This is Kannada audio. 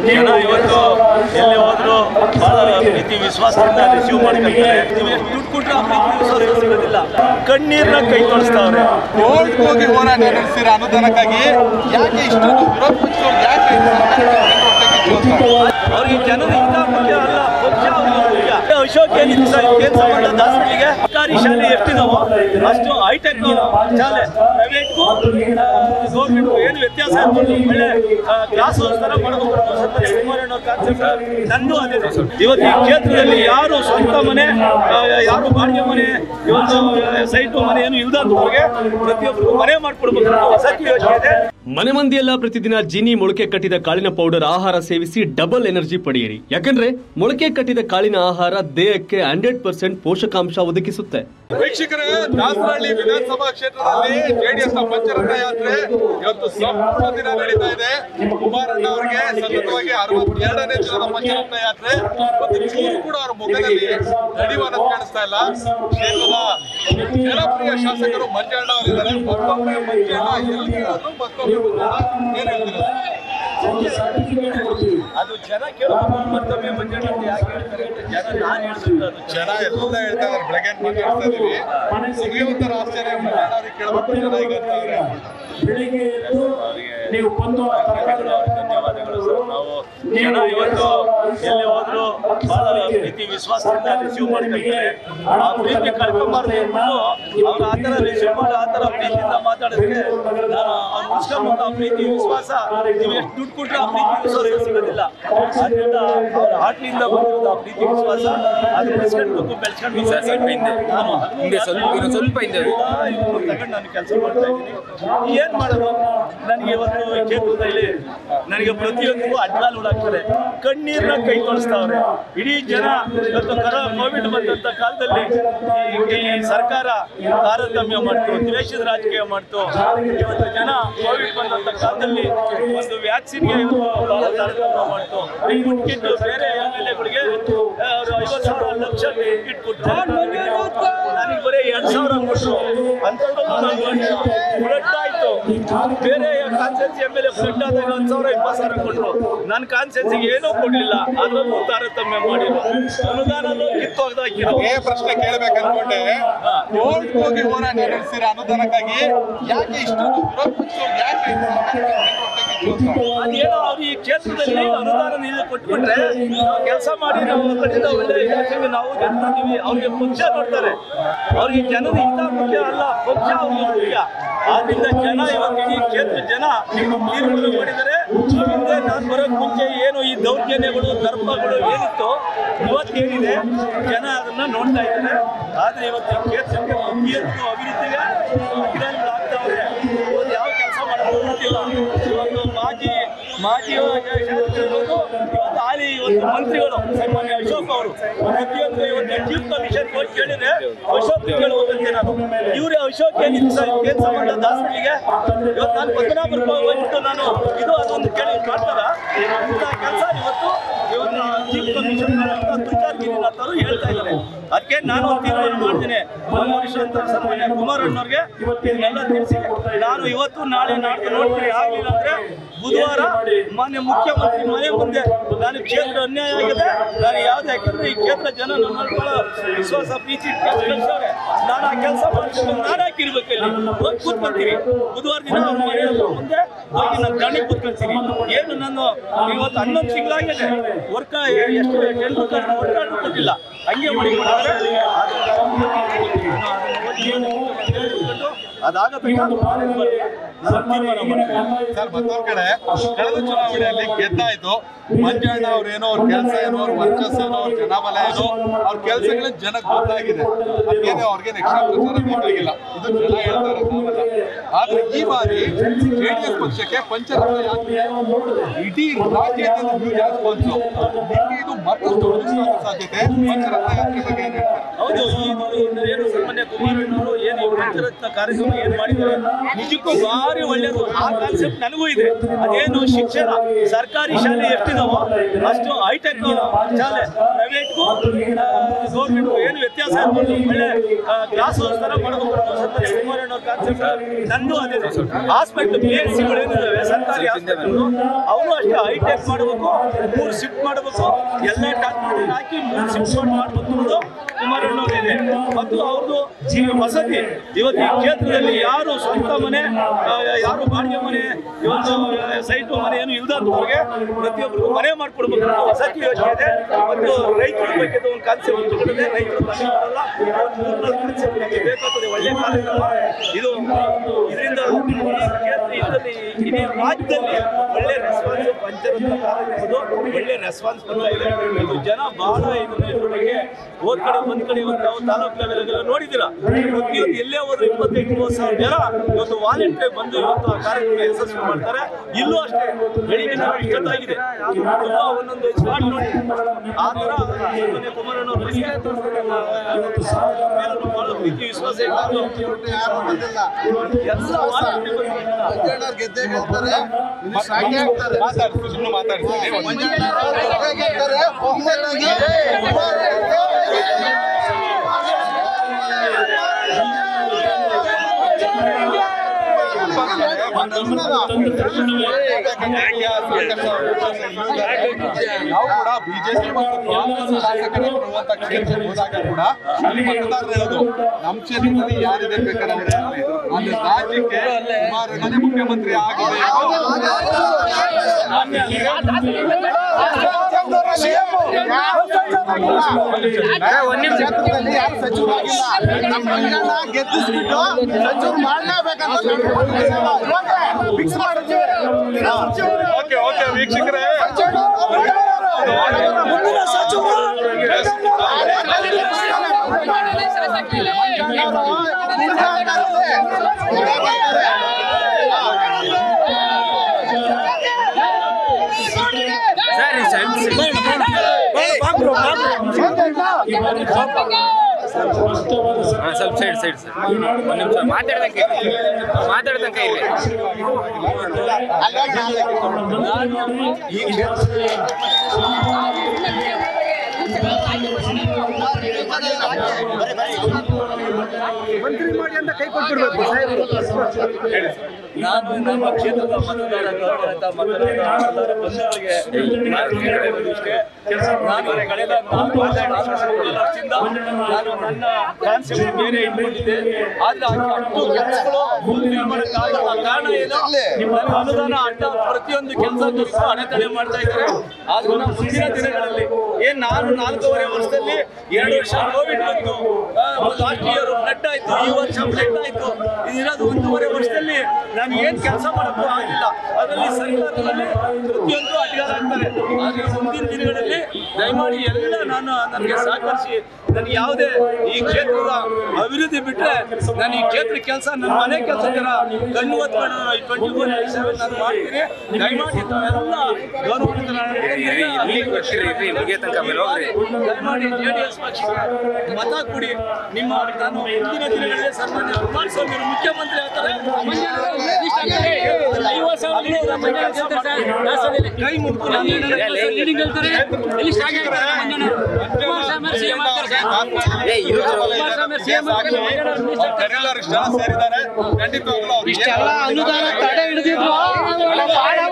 ಜನ ಇವತ್ತು ಎಲ್ಲಿ ಹೋದ್ರು ಬಹಳ ಪ್ರೀತಿ ವಿಶ್ವಾಸದಿಂದ ರಿಸೀವ್ ಮಾಡ್ಕೊಳ್ತಾರೆ ನೀವು ಎಷ್ಟು ದುಡ್ಡು ಕೊಟ್ಟರೆ ಆ ಪ್ರೀತಿ ವಿಶ್ವಾಸ ಸಿಗೋದಿಲ್ಲ ಕಣ್ಣೀರ್ನ ಕೈ ತೊಳಸ್ತಾವ್ರೆ ಕೋರ್ಟ್ ಹೋಗಿ ಹೋರಾಟ ನಡೆಸಿರೋ ಅನುದಾನಕ್ಕಾಗಿ ಯಾಕೆ ಇಷ್ಟೊಂದು ವಿರೋಧ ಪಕ್ಷದವ್ರು ಯಾಕೆ ಹೊಟ್ಟೆ ಕಿಚ್ಚು ಅಂತ? ಅವ್ರಿಗೆ ಜನರ ಹಿತ ಮುಖ್ಯ ಅಲ್ಲ ಪಕ್ಷ ಅವ್ರಿಗೆ ಮುಖ್ಯ ಅಶೋಕ್ ಏನಿದೆ ಸರ್ ಏನ್ ಸಂಬಂಧ ದಾಸರಿಗೆ ಸರ್ಕಾರಿ ಶಾಲೆ ಎಷ್ಟಿದಾವೋ ಅಷ್ಟು ಹೈಟೆಕ್ ಶಾಲೆ ಪ್ರೈವೇಟ್ ಗೌರ್ಮೆಂಟ್ ಏನು ವ್ಯತ್ಯಾಸ ಇರ್ಬೋದು ಒಳ್ಳೆ ಕ್ಲಾಸ್ ತರ ಮಾಡಬೇಕು ಸತ್ಯ ಕುಮಾರಣ್ಣ ಕಾನ್ಸೆಪ್ಟ್ ನಂದು ಅದೇ ಇವತ್ತು ಈ ಕ್ಷೇತ್ರದಲ್ಲಿ ಯಾರು ಸ್ವಂತ ಮನೆ ಆ, ಯಾರು ಬಾಡಿಗೆ ಮನೆ ಇವತ್ತು ಸೈಟು ಮನೆ ಏನು ಇಲ್ದಂತವ್ರಿಗೆ ಪ್ರತಿಯೊಬ್ಬರಿಗೂ ಮನೆ ಮಾಡ್ಕೊಡ್ಬೇಕು ಅನ್ನೋ ವಸತಿ ಯೋಜನೆ ಇದೆ ಮನೆ ಮಂದಿಯೆಲ್ಲ ಪ್ರತಿದಿನ ಜೀನಿ ಮೊಳಕೆ ಕಟ್ಟಿದ ಕಾಳಿನ ಪೌಡರ್ ಆಹಾರ ಸೇವಿಸಿ ಡಬಲ್ ಎನರ್ಜಿ ಪಡೆಯಿರಿ ಯಾಕಂದ್ರೆ ಮೊಳಕೆ ಕಟ್ಟಿದ ಕಾಳಿನ ಆಹಾರ ದೇಹಕ್ಕೆ ಹಂಡ್ರೆಡ್ ಪರ್ಸೆಂಟ್ ಪೋಷಕಾಂಶ ಒದಗಿಸುತ್ತೆ ವೀಕ್ಷಕರೇ ದಾಸರಹಳ್ಳಿ ವಿಧಾನಸಭಾ ಕ್ಷೇತ್ರದಲ್ಲಿ ಜೆಡಿಎಸ್ ನ ಪಂಚರತ್ನ ಯಾತ್ರೆ ಇವತ್ತು ಸಂಪೂರ್ಣ ದಿನ ನಡೀತಾ ಇದೆ ಕುಮಾರಣ್ಣ ಅವರಿಗೆ ಸತತವಾಗಿ ಅರವತ್ತೆರಡನೇ ದಿನದ ಪಂಚರತ್ನ ಯಾತ್ರೆ ಮತ್ತು ಚೂರು ಕೂಡ ಅವರ ಮುಖದಲ್ಲಿ ನಡಿವಾನ ಕಾಣಿಸ್ತಾ ಇಲ್ಲ ಕ್ಷೇತ್ರದ ಜನಪ್ರಿಯ ಶಾಸಕರು ಮಂಜಣ್ಣ ಅವರಿದ್ದಾರೆ ಮತ್ತೊಮ್ಮೆ ಮಂಜಣ್ಣ ಎಲ್ಲಿ ಹೋದ್ರು ಮತ್ತೊಮ್ಮೆ ಮಂಜಣ್ಣ ಏನ್ ಹೇಳ್ತಿರೋದು ಅದು ಜನ ಕೇಳಬೇಕು ಮತ್ತೊಮ್ಮೆ ಮಂಜಣ್ಣ ಅಂತ ಯಾಕೆ ಹೇಳ್ತಾರೆ ಅಂತ ಜನ ನಾನು ಹೇಳ್ಬೇಕು ಅದು ಜನ ಎಲ್ಲ ಹೇಳ್ತಾ ಇದಾರೆ ಬೆಳಗ್ಗೆ ಮಾತಾಡ್ತಾ ಇದೀವಿ ಸುಗ್ರೀವಂತರ ಆಶ್ಚರ್ಯ ಮಂಜಣ್ಣ ಅವ್ರಿಗೆ ಕೇಳಬೇಕು ಜನ ಈಗ ಅಂತಾರೆ ಬೆಳಿಗ್ಗೆ ಎದ್ದು ನೀವು ಬಂದು ಆ ತರಕಾರಿ ಧನ್ಯವಾದಗಳು ಸರ್ ನಾವು ಜನ ಇವತ್ತು ಎಲ್ಲಿ ಹೋದ್ರು ಬಹಳ ಪ್ರೀತಿ ವಿಶ್ವಾಸದಿಂದ ರಿಸೀವ್ ಮಾಡ್ಕೊಳ್ತಾರೆ ಆ ಪ್ರೀತಿ ಕಳ್ಕೊಂಬಾರ್ದು ಅಂದ್ಬಿಟ್ಟು ಅವ್ರು ಆ ಥರ ರಿಸೀವ್ ಮಾಡಿ ಆ ಥರ ಪ್ರೀತಿಯಿಂದ ಮಾತಾಡಿದ್ರೆ ನಾನು ಅವ್ರು ಉಳಿಸ್ಕೊಂಬಂದು ಆ ಪ್ರೀತಿ ವಿಶ್ವಾಸ ನೀವು ಎಷ್ಟು ದುಡ್ಡು ಕೊಟ್ಟರೆ ಆ ಪ್ರೀತಿ ವಿಶ್ವಾಸ ಸಿಗೋದಿಲ್ಲ ಅದರಿಂದ ಅವ್ರ ಹಾಟ್ಲಿಂದ ಬಂದಿರೋದು ಆ ಪ್ರೀತಿ ವಿಶ್ವಾಸ ಅದು ಉಳಿಸ್ಕೊಂಡು ಬೆಳೆಸ್ಕೊಂಡು ಸ್ವಲ್ಪ ಹಿಂದೆ ನಾನು ಹಿಂದೆ ಸ್ವಲ್ಪ ಸ್ವಲ್ಪ ಹಿಂದೆ ತಗೊಂಡು ನಾನು ಕೆಲಸ ಮಾಡ್ತಾ ಇದ್ದೀನಿ ಏನ್ ಮಾಡೋದು ನನಗೆ ಇವತ್ತು ಈ ಕ್ಷೇತ್ರದಲ್ಲಿ ನನಗೆ ಪ್ರತಿಯೊಂದಕ್ಕೂ ಅಡ್ಡಾಲು ಓಡಾಗ್ತಾರೆ ಕಣ್ಣೀರ್ನ ಕೈ ತೊಳಸ್ತಾವ್ರೆ ಇಡೀ ಜನ ಇವತ್ತು ಕರ ಕೋವಿಡ್ ಬಂದಂತ ಕಾಲದಲ್ಲಿ ಈ- ಈ ಸರ್ಕಾರ ತಾರತಮ್ಯ ಮಾಡ್ತು ದ್ವೇಷದ ರಾಜಕೀಯ ಮಾಡ್ತು ಇವತ್ತು ಜನ ಕೋವಿಡ್ ಬಂದಂತ ಕಾಲದಲ್ಲಿ ಒಂದು ವ್ಯಾಕ್ಸಿನ್ಗೆ ಇವತ್ತು ಬಹಳ ತಾರತಮ್ಯ ಮಾಡ್ತು ಕಿಟ್ ಬೇರೆ ಎಮ್ ಎಲ್ ಎಗಳಿಗೆ ಅವರು ಐವತ್ತು ಸಾವಿರ ಲಕ್ಷ ಕಿಟ್ ಕೊಟ್ಟರು ನನಗೆ ಬರೀ ಎರಡ್ ಸಾವಿರ ಕೊಟ್ಟರು ಅಂಥದ್ದೊಂದು ಫ್ಲಡ್ ಆಯ್ತು ಬೇರೆ constituency M L A flood ಆದಾಗ ಹತ್ತು ಸಾವಿರ ಇಪ್ಪತ್ತು ಸಾವಿರ ಕೊಟ್ಟರು ನನ್ನ ಕಾನ್ಸೆನ್ಸಿಗೆ ಏನೂ ಕೊಡ್ಲಿಲ್ಲ ಅದರಲ್ಲೂ ತಾರತಮ್ಯ ಮಾಡಿದ್ರು ಅನುದಾನನೂ ಕಿತ್ತೊಗ್ದು ಹಾಕಿರೋ ಏ ಪ್ರಶ್ನೆ ಕೇಳಬೇಕು ಅನ್ಕೊಂಡೆ ಕೋರ್ಟ್ ಹೋಗಿ ಹೋರಾಟ ನಡೆಸಿರೋ ಅನುದಾನಕ್ಕಾಗಿ ಯಾಕೆ ಇಷ್ಟೊಂದು ವಿರೋಧ ಪಕ್ಷದವ್ರು ಯಾಕೆ ಹೊಟ್ಟೆ ಕಿಚ್ಚು ಅಂತ? ಅದೇನೋ ಅವ್ರು ಈ ಕ್ಷೇತ್ರದಲ್ಲಿ ಅನುದಾನ ನಿಲ್ಲ ಕೊಟ್ಬಿಟ್ರೆ ನಾವು ಕೆಲಸ ಮಾಡಿ ನಾವು ಕಟ್ಟಿದ ಒಳ್ಳೆ ಇಲಾಖೆಗೆ ನಾವು ಗೆಲ್ತೀವಿ ಅವ್ರಿಗೆ ಪಕ್ಷ ನೋಡ್ತಾರೆ ಅವ್ರಿಗೆ ಜನರ ಹಿತ ಮುಖ್ಯ ಅಲ್ಲ ಪಕ್ಷ ಅವ್ರಿಗೆ ಮುಖ್ಯ ಆದ್ರಿಂದ ಜನ ಇವತ್ತು ಈ ಕ್ಷೇತ್ರ ಜನ ತೀರ್ಮಾನ ಮಾಡಿದರೆ ಹಿಂದೆ ನಾನು ಬರೋಕ್ ಮುಂಚೆ ಏನು ಈ ದೌರ್ಜನ್ಯಗಳು ದರ್ಪಗಳು ಏನಿತ್ತು ಇವತ್ತೇನಿದೆ ಜನ ಅದನ್ನ ನೋಡ್ತಾ ಇದ್ದಾರೆ ಆದ್ರೆ ಇವತ್ತು ಈ ಕ್ಷೇತ್ರಕ್ಕೆ ಪ್ರತಿಯೊಂದು ಅಭಿವೃದ್ಧಿಗೆ ಅಭಿನಂದನೆಗಳಾಗ್ತಾವ್ರೆ ಇವತ್ತು ಯಾವ ಕೆಲಸ ಮಾಡೋದು ಗೊತ್ತಿಲ್ಲ ಇವತ್ತು ಮಾಜಿ ಮಾಜಿ ಶಾಸಕರು ಇವತ್ತು ಹಾಲಿ ಇವತ್ತು ಮಂತ್ರಿಗಳು ಸನ್ಮಾನ್ಯ ಅಶೋಕ್ ಅವರು ಪ್ರತಿಯೊಂದು ಇವತ್ತು ಚೀಫ್ ಕಮಿಷನ್ ಹೋಗಿ ಕೇಳಿದ್ರೆ ಅಶೋಕ್ ಕೇಳುವುದಂತೆ ನಾನು ಇವರೇ ಅಶೋಕ್ ಏನಿತ್ತು ಸರ್ ಏನ್ ಸಂಬಂಧ ದಾಸರಿಗೆ ಇವತ್ತು ನಾನು ಪದ್ಮನಾಭರ ಹೋಗ್ಬಿಟ್ಟು ನಾನು ಇದು ಅದೊಂದು ಕೇಳಿ ಮಾಡ್ತಾರ ಇಂಥ ಕೆಲಸ ಇವತ್ತು ಇವತ್ತು ಚೀಫ್ ಕಮಿಷನ್ ತುಷಾರ್ ಗಿರಿನಾಥ್ ಅವರು ಹೇಳ್ತಾ ಇದ್ದಾರೆ ಅದಕ್ಕೆ ನಾನು ಒಂದು ತೀರ್ಮಾನ ಮಾಡಿದ್ದೀನಿ ನಮ್ಮ ವರಿಷ್ಠ ಸನ್ಮಾನ್ಯ ಕುಮಾರಣ್ಣವ್ರಿಗೆ ಇದನ್ನೆಲ್ಲ ತಿಳಿಸಿ ನಾನು ಇವತ್ತು ನಾಳೆ ನಾಡ್ದು ನೋಡ್ತೀನಿ ಆಗಲಿಲ್ಲ ಅಂದ್ರೆ ಬುಧವಾರ ಮಾನ್ಯ ಮುಖ್ಯಮಂತ್ರಿ ಮನೆ ಮುಂದೆ ನಾನು ಕ್ಷೇತ್ರ ಅನ್ಯಾಯ ಆಗಿದೆ ನಾನು ಯಾವ್ದು ಯಾಕಂದ್ರೆ ಈ ಕ್ಷೇತ್ರ ಜನ ನನ್ನ ಬಹಳ ವಿಶ್ವಾಸ ಪ್ರೀತಿ ಕೆಲ್ಸ ಕಳ್ಸವ್ರೆ ನಾನು ಆ ಕೆಲಸ ಮಾಡ್ತೀನಿ ನಾನು ಹಾಕಿರ್ಬೇಕು ಇಲ್ಲಿ ಹೋಗಿ ಕೂತ್ಕೊಂತೀನಿ ಬುಧವಾರ ದಿನ ಅವ್ರ ಮನೆ ಮುಂದೆ ಹೋಗಿ ನಾನು ಗಾಡಿ ಕೂತ್ಕೊಳ್ತೀನಿ ಏನು ನಾನು ಇವತ್ತು ಹನ್ನೊಂದು ತಿಂಗಳಾಗಿದೆ ವರ್ಕ ಎಷ್ಟು ಟೆನ್ ವರ್ಕ್ ಆರ್ಡರ್ ಕೊಟ್ಟಿಲ್ಲ ಹಂಗೆ ಮಾಡಿ ಅದಾಗಬೇಕು ತೀರ್ಮಾನ ಮಾಡ್ತೀನಿ ಸರ್ ಮತ್ತೊಂದ್ ಕಡೆ ಕಳೆದ ಚುನಾವಣೆಯಲ್ಲಿ ಗೆದ್ದಾಯ್ತು ಮಂಜಣ್ಣ ಅವ್ರೇನೋ ಅವ್ರ ಕೆಲಸ ಏನೋ ಅವ್ರ ವರ್ಚಸ್ ಏನೋ ಅವ್ರ ಜನಬಲ ಏನೋ ಅವ್ರ ಕೆಲಸಗಳನ್ನ ಜನಕ್ಕೆ ಗೊತ್ತಾಗಿದೆ ಅದೇನೆ ಅವ್ರಿಗೇನು ಎಕ್ಸ್ಟ್ರಾ ಪ್ರಚಾರ ಬೇಕಾಗಿಲ್ಲ ಇದು ಜನ ಹೇಳ್ತಾ ಇರೋದು ನಾವಲ್ಲ. ಆದ್ರೆ ಈ ಬಾರಿ ಜೆಡಿಎಸ್ ಪಕ್ಷಕ್ಕೆ ಪಂಚರತ್ನ ಯಾತ್ರೆ ಇಡೀ ರಾಜ್ಯದಿಂದ huge response. ನಿಮ್ಗೆ ಇದು ಮತ್ತಷ್ಟು ಉಳಿಸುವ ಸಾಧ್ಯತೆ ಪಂಚರತ್ನ ಯಾತ್ರೆ ಬಗ್ಗೆ ಏನ್ ಹೇಳ್ತಾರೆ ಹೌದು ಈ ಇದು ಏನು ಸಾಮಾನ್ಯ ಕುಮಾರಣ್ಣವರು ಏನು ಈ ಪಂಚರತ್ನ ಕಾರ್ಯಕ್ರಮ ಕಾರ್ಯಕ್ರಮ ಏನ್ ಮಾಡಿದ್ದಾರೆ ನಿಜಕ್ಕೂ ಭಾರಿ ಒಳ್ಳೇದು ಆ ಕಾನ್ಸೆಪ್ಟ್ ನನಗೂ ಇದೆ ಅದೇನು ಶಿಕ್ಷಣ ಸರ್ಕಾರಿ ಶಾಲೆ ಎಷ್ಟಿದಾವೋ ಅಷ್ಟು ಹೈಟೆಕ್ ಶಾಲೆ ಪ್ರೈವೇಟ್ಗೂ ಗೌರ್ಮೆಂಟ್ಗೂ ಏನು ವ್ಯತ್ಯಾಸ ಇರ್ಬೋದು ಒಳ್ಳೆ ಕ್ಲಾಸ್ ತರ ಮಾಡಬೇಕು ಸತ್ಯ ಕುಮಾರಣ್ಣ ಅವ್ರ ಕಾನ್ಸೆಪ್ಟ್ ನಂದು ಅದೇ ಹಾಸ್ಪಿಟ್ಲ್ ಬಿ ಎಸ್ ಸಿಗಳು ಏನಿದಾವೆ ಸರ್ಕಾರಿ ಹಾಸ್ಪಿಟ್ಲು ಅವರು ಅಷ್ಟೇ ಹೈಟೆಕ್ ಮಾಡಬೇಕು ಮೂರು ಶಿಫ್ಟ್ ಮಾಡಬೇಕು ಎಲ್ಲ ಡಾಕ್ಟರ್ ಹಾಕಿ ಮೂರು ಶಿಫ್ಟ್ ಮಾಡಿ ಮಾಡಬೇಕು ಅನ್ನೋದು ಕುಮಾರಣ್ಣ ಅವರಿದೆ ಮತ್ತು ಅವ್ರದ್ದು ವಸತಿ ಇವತ್ತು ಈ ಕ್ಷೇತ್ರದಲ್ಲಿ ಯಾರು ಸ್ವಂತ ಮನೆ ಆ, ಯಾರು ಬಾಡಿಗೆ ಮನೆ ಇವತ್ತು ಸೈಟು ಮನೆ ಏನು ಇಲ್ದಂತವ್ರಿಗೆ ಪ್ರತಿಯೊಬ್ಬರಿಗೂ ಮನೆ ಮಾಡ್ಕೊಡ್ಬೇಕು ಅನ್ನೋ ವಸತಿ ಯೋಜನೆ ಇದೆ ಮತ್ತು ರೈತರ ಬಗ್ಗೆ ಒಂದು ಕಾನ್ಸೆಪ್ಟ್ ಇಟ್ಕೊಂಡಿದೆ ರೈತರು ಮನೆ ಮಾಡಲ್ಲ ಒಂದು ಮೂರ್ನಾಲ್ಕು ಕಾನ್ಸೆಪ್ಟ್ ನಮಗೆ ಬೇಕಾಗ್ತದೆ ಒಳ್ಳೆ ಕಾರ್ಯಕ್ರಮ ಇದು ಇದರಿಂದ ಈ ಕ್ಷೇತ್ರ ಇದರಲ್ಲಿ ಇಡೀ ರಾಜ್ಯದಲ್ಲಿ ಒಳ್ಳೆ ರೆಸ್ಪಾನ್ಸ್ ಪಂಚರತ್ನ ಕಾರ್ಯಕ್ರಮದ್ದು ಒಳ್ಳೆ ರೆಸ್ಪಾನ್ಸ್ ಬರ್ತಾ ಇದೆ ಇದು ಜನ ಬಹಳ ಇದನ್ನ ಇದ್ರ ಬಗ್ಗೆ ಹೋದ್ ಕಡೆ ಬಂದ್ ಕಡೆ ಇವತ್ತು ನಾವು ತಾಲೂಕು ಲೆವೆಲ್ ನೋಡಿದ್ದೀರಾ ಪ್ರತಿಯೊಂದು ಎಲ್ಲೇ ಹೋದ್ರೆ ಇಪ್ಪತ್ತೈದು ಮೂವತ್ತು ಸಾವಿರ ಜನ ಇವತ್ತು ವಾಲಂಟಿಯರ್ ಬಂದು ಇವತ್ತು ಆ ಕಾರ್ಯಕ್ರಮ ಯಶಸ್ವಿ ಮಾಡ್ತಾರೆ ಇಲ್ಲೂ ಅಷ್ಟೇ ಬೆಳಿಗ್ಗೆ ನಾವು ಇಷ್ಟೊತ್ತಾಗಿದೆ ತುಂಬಾ ಒಂದೊಂದು ಸ್ಪಾಟ್ ನೋಡಿ ಆ ತರ ಸನ್ಮಾನ್ಯ ಕುಮಾರಣ್ಣ ಅವ್ರ ಬಗ್ಗೆ ಮೇಲೂ ಬಹಳ ಪ್ರೀತಿ ವಿಶ್ವಾಸ ಇಟ್ಟು ಯಾರು ಬಂದಿಲ್ಲ ಎಲ್ಲ ವಾಲಂಟಿಯರ್ ಬಂದಿದ್ದಾರೆ. ಮಂಜಣ್ಣವ್ರು ಗೆದ್ದೇ ಗೆಲ್ತಾರೆ ಮಿನಿಸ್ಟರ್ ಆಗೇ ಆಗ್ತಾರೆ ಮಾತಾಡ್ತೀನಿ ಸುಮ್ಮನೆ ಮಾತಾಡ್ತೀನಿ ಮಂಜಣ್ಣವ್ರು ಗೆದ್ದೇ ಗೆಲ್ತಾರೆ ಒಮ್ಮೆಲಾಗಿ ನಾವು ಕೂಡ ಬಿಜೆಪಿ ಮತ್ತು ಕಾಂಗ್ರೆಸ್ ಶಾಸಕರೇ ಬರುವಂತ ಕ್ಷೇತ್ರಕ್ಕೆ ಹೋದಾಗ ಕೂಡ ಅಲ್ಲಿ ಮತದಾರರು ಹೇಳೋದು ನಮ್ಮ ಕ್ಷೇತ್ರದಲ್ಲಿ ಯಾರಿದೆ ಬೇಕಾದ್ರೆ ಅಲ್ಲಿ ರಾಜ್ಯಕ್ಕೆ ಕುಮಾರಣ್ಣನೇ ಮುಖ್ಯಮಂತ್ರಿ ಆಗಬೇಕು ಕ್ಷೇತ್ರದಲ್ಲಿ ಯಾರು ಸಚಿವರಾಗಿಲ್ಲ ನಮ್ಮ ಮಂಜಣ್ಣ ಗೆದ್ದಿಸ್ಬಿಟ್ಟು ಸಚಿವರು ಮಾಡಲೇಬೇಕಂತ ಫಿಕ್ಸ್ ಮಾಡಿದ್ವಿ ಓಕೆ ಓಕೆ ವೀಕ್ಷಕರೇ ಮುಂದಿನ ಸಚಿವರು ಸ್ವಲ್ಪ ಸೈಡ್ ಸೈಡ್ ಸರ್ ಒಂದು ನಿಮಿಷ ಮಾತಾಡ್ದಂಗೆ ಮಾತಾಡ್ದಂಗೆ ಇಲ್ಲಿ ಈ ಕ್ಷೇತ್ರದಲ್ಲಿ ನಾನು ನಮ್ಮ ಕ್ಷೇತ್ರದ ಮತದಾರ ಗೌರವಿತ ಮತದಾರ ಮತದಾರ ಬಂಧುಗಳಿಗೆ ನಾನು ಕೇಳಬೇಕು ಇಷ್ಟೇ ನಾನು ಕಳೆದ ನಾಲ್ಕು ವರ್ಷ ನಾಲ್ಕು ವರ್ಷದಿಂದ ನಾನು ನನ್ನ ಕಾನ್ಸೆಪ್ಟ್ ಬೇರೆ ಇಟ್ಕೊಂಡಿದ್ದೆ ಆದ್ರೆ ಅಷ್ಟು ಕೆಲಸಗಳು fulfill ಮಾಡಕ್ಕಾಗಲ್ಲ. ಕಾರಣ ಏನು ನನ್ನ ಅನುದಾನ ಅಡ್ಡ ಪ್ರತಿಯೊಂದು ಕೆಲಸ ಅಡೆತಡೆ ಮಾಡ್ತಾ ಇದ್ದಾರೆ ಆದ್ರೂ ನಾವು ಮುಂದಿನ ದಿನಗಳಲ್ಲಿ ಏನ್ ನಾನು ನಾಲ್ಕೂವರೆ ವರ್ಷದಲ್ಲಿ ಎರಡು ವರ್ಷ ಕೋವಿಡ್ ಬಂತು ಲಾಸ್ಟ್ ಇಯರ್ ಫ್ಲಡ್ ಆಯ್ತು ಈ ವರ್ಷ ಫ್ಲಡ್ ಆಯ್ತು ಇದಿರೋದು ಒಂದೂವರೆ ವರ್ಷದಲ್ಲಿ ನಾನು ಏನ್ ಕೆಲಸ ಮಾಡಕ್ಕೂ ಆಗಿಲ್ಲ ಅದರಲ್ಲಿ ಸರ್ಕಾರದಲ್ಲಿ ಪ್ರತಿಯೊಂದು ಅಧಿಕಾರ ಆಗ್ತಾರೆ ಆದ್ರೆ ಮುಂದಿನ ದಿನಗಳಲ್ಲಿ ದಯಮಾಡಿ ಎಲ್ಲ ನಾನು ನನಗೆ ಸಹಕರಿಸಿ ನನಗೆ ಯಾವುದೇ ಈ ಕ್ಷೇತ್ರದ ಅಭಿವೃದ್ಧಿ ಬಿಟ್ರೆ ನಾನು ಈ ಕ್ಷೇತ್ರ ಕೆಲಸ ನನ್ನ ಮನೆ ಕೆಲಸ ತರ ಕಣ್ಣು ಹೊತ್ಕೊಂಡು ಟ್ವೆಂಟಿ ಫೋರ್ ಸೆವೆನ್ ನಾನು ಮಾಡ್ತೀನಿ ದಯಮಾಡಿ ತಾವೆಲ್ಲ ಗೌರವಾನ್ವಿತ ಇಲ್ಲಿ ಗೊತ್ತಿರಿ ಇರ್ರಿ ಮುಗಿಯೋ ತನಕ ಆಮೇಲೆ ಹೋಗ್ರಿ ದಯಮಾಡಿ ಜೆ ಡಿ ಎಸ್ ಪಕ್ಷಕ್ಕೆ ಮತ ಕೊಡಿ ನಿಮ್ಮ ನಾನು ಮುಂದಿನ ದಿನಗಳಲ್ಲಿ ಸನ್ಮಾನ್ಯ ಕುಮಾರಸ್ವಾಮಿ ಅವರು ಮುಖ್ಯಮಂತ್ರಿ ಆಗ್ತಾರೆ ಕೈ ಮುಗ್ದು ನಾನು ಏ ಇರೋದು ಕರೆಲ್ಲ ಜನ ಸೇರಿದ್ದಾರೆ ಖಂಡಿತವಾಗ್ಲೂ ಅವ್ರು ಇಷ್ಟೆಲ್ಲ ಅನುದಾನ ತಡೆ ಹಿಡಿದಿದ್ರು